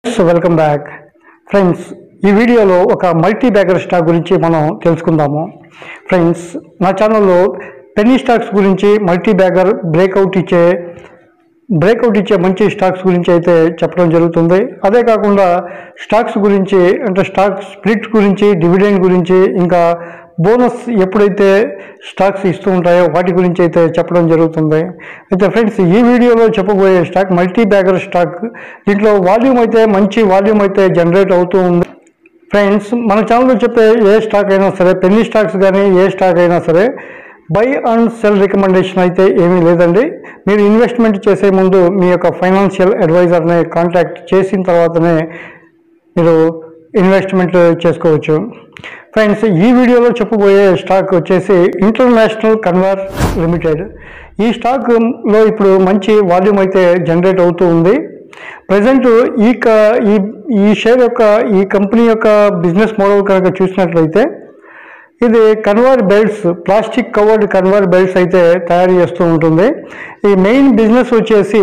so welcome back friends ఈ వీడియోలో ఒక మల్టీ బ్యాగర్ స్టాక్ గురించి మనం తెలుసుకుందాము ఫ్రెండ్స్ నా ఛానల్లో పెన్నీ స్టాక్స్ గురించి మల్టీ బ్యాగర్ బ్రేక్అవుట్ ఇచ్చే బ్రేక్అవుట్ ఇచ్చే మంచి స్టాక్స్ గురించి అయితే చెప్పడం జరుగుతుంది అదే కాకుండా స్టాక్స్ గురించి అంటే స్టాక్ స్ప్లిట్ గురించి డివిడెండ్ గురించి ఇంకా బోనస్ ఎప్పుడైతే స్టాక్స్ ఇస్తూ ఉంటాయో వాటి గురించి అయితే చెప్పడం జరుగుతుంది అయితే ఫ్రెండ్స్ ఈ వీడియోలో చెప్పబోయే స్టాక్ మల్టీ బ్యాగర్ స్టాక్ దీంట్లో వాల్యూమ్ అయితే మంచి వాల్యూమ్ అయితే జనరేట్ అవుతూ ఉంది ఫ్రెండ్స్ మన ఛానల్లో చెప్పే ఏ స్టాక్ అయినా సరే పెన్నీ స్టాక్స్ కానీ ఏ స్టాక్ అయినా సరే బై అండ్ సెల్ రికమెండేషన్ అయితే ఏమీ లేదండి మీరు ఇన్వెస్ట్మెంట్ చేసే ముందు మీ యొక్క ఫైనాన్షియల్ అడ్వైజర్ని కాంటాక్ట్ చేసిన తర్వాతనే మీరు ఇన్వెస్ట్మెంట్ చేసుకోవచ్చు ఫ్రెండ్స్ ఈ వీడియోలో చెప్పబోయే స్టాక్ వచ్చేసి ఇంటర్నేషనల్ కన్వర్ లిమిటెడ్ ఈ స్టాక్లో ఇప్పుడు మంచి వాల్యూమ్ అయితే జనరేట్ అవుతూ ఉంది ప్రజెంట్ ఈ క ఈ ఈ షేర్ యొక్క ఈ కంపెనీ యొక్క బిజినెస్ మోడల్ కనుక చూసినట్లయితే ఇది conveyor belts plastic covered conveyor belts అయితే తయారు చేస్తూ ఉంటుంది ఈ మెయిన్ బిజినెస్ వచ్చేసి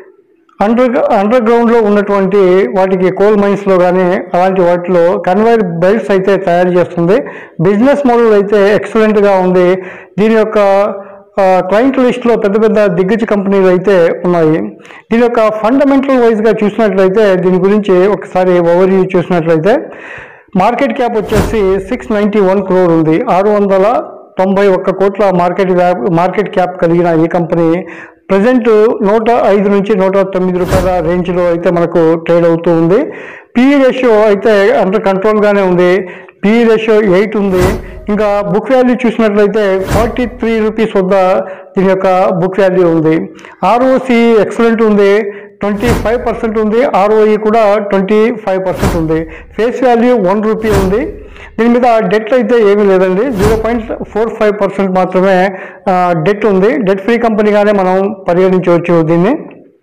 అండర్ అండర్ గ్రౌండ్లో ఉన్నటువంటి వాటికి కోల్ మైన్స్లో కానీ అలాంటి వాటిలో కన్వైర్ బెల్ట్స్ అయితే తయారు చేస్తుంది బిజినెస్ మోడల్ అయితే ఎక్సలెంట్గా ఉంది దీని యొక్క క్లయింట్ లిస్ట్లో పెద్ద పెద్ద దిగ్గజ కంపెనీలు అయితే ఉన్నాయి దీని యొక్క ఫండమెంటల్ వైజ్గా చూసినట్లయితే దీని గురించి ఒకసారి ఓవర్ వ్యూ చూసినట్లయితే మార్కెట్ క్యాప్ వచ్చేసి సిక్స్ నైంటీ వన్ క్రోర్ ఉంది ఆరు వందల తొంభై ఒక్క కోట్ల మార్కెట్ వ్యాప్ మార్కెట్ క్యాప్ కలిగిన ఈ కంపెనీ ప్రజెంట్ నూట ఐదు నుంచి నూట తొమ్మిది రూపాయల రేంజ్లో అయితే మనకు ట్రేడ్ అవుతూ ఉంది పిఈ రేషియో అయితే అండర్ కంట్రోల్గానే ఉంది పిఈ రేషియో ఎయిట్ ఉంది ఇంకా బుక్ వాల్యూ చూసినట్లయితే ఫార్టీ త్రీ రూపీస్ వద్ద దీని యొక్క బుక్ వాల్యూ ఉంది ఆర్ఓసి ఎక్సలెంట్ ఉంది ట్వంటీ ఫైవ్ పర్సెంట్ ఉంది ఆర్ఓఈ కూడా ట్వంటీ ఫైవ్ పర్సెంట్ ఉంది ఫేస్ వాల్యూ వన్ రూపీ ఉంది దీని మీద డెట్ అయితే ఏమీ లేదండి zero point four five percent మాత్రమే డెట్ ఉంది డెట్ ఫ్రీ కంపెనీగానే మనం పరిగణించవచ్చు దీన్ని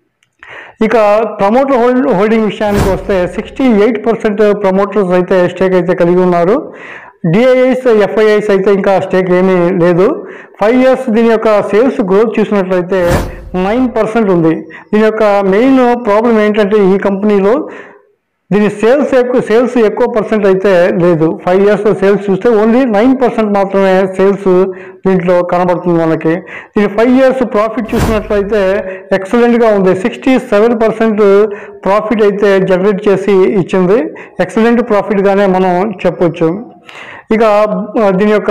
ఇక ప్రమోటర్ హోల్డ్ హోల్డింగ్ విషయానికి వస్తే సిక్స్టీ ఎయిట్ పర్సెంట్ ప్రమోటర్స్ అయితే స్టేక్ అయితే కలిగి ఉన్నారు డిఐఐస్ ఎఫ్ఐఐస్ అయితే ఇంకా స్టేక్ ఏమీ లేదు ఫైవ్ ఇయర్స్ దీని యొక్క సేల్స్ గ్రోత్ చూసినట్లయితే నైన్ పర్సెంట్ ఉంది దీని యొక్క మెయిన్ ప్రాబ్లం ఏంటంటే ఈ కంపెనీలో దీని సేల్స్ ఎక్కువ సేల్స్ ఎక్కువ పర్సెంట్ అయితే లేదు ఫైవ్ ఇయర్స్ సేల్స్ చూస్తే ఓన్లీ నైన్ పర్సెంట్ మాత్రమే సేల్స్ దీంట్లో కనబడుతుంది మనకి దీని ఫైవ్ ఇయర్స్ ప్రాఫిట్ చూసినట్లయితే ఎక్సలెంట్గా ఉంది సిక్స్టీ సెవెన్ పర్సెంట్ ప్రాఫిట్ అయితే జనరేట్ చేసి ఇచ్చింది ఎక్సలెంట్ ప్రాఫిట్గానే మనం చెప్పొచ్చు ఇక ఆ, దీని యొక్క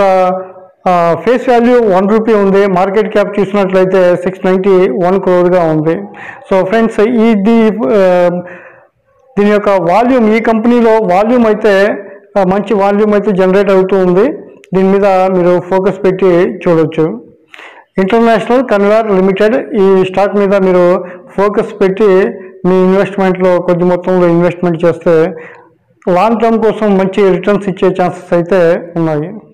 ఫేస్ వాల్యూ వన్ రూపీ ఉంది మార్కెట్ క్యాప్ చూసినట్లయితే సిక్స్ నైంటీ వన్ క్రోర్గా ఉంది సో ఫ్రెండ్స్ ఇది ఆ, దీని యొక్క వాల్యూమ్ ఈ కంపెనీలో వాల్యూమ్ అయితే ఆ, మంచి వాల్యూమ్ అయితే జనరేట్ అవుతూ ఉంది దీని మీద మీరు ఫోకస్ పెట్టి చూడొచ్చు ఇంటర్నేషనల్ కన్వేర్ లిమిటెడ్ ఈ స్టాక్ మీద మీరు ఫోకస్ పెట్టి మీ ఇన్వెస్ట్మెంట్లో కొద్ది మొత్తంలో ఇన్వెస్ట్మెంట్ చేస్తే లాంగ్ టర్మ్ కోసం మంచి రిటర్న్స్ ఇచ్చే ఛాన్సెస్ అయితే ఉన్నాయి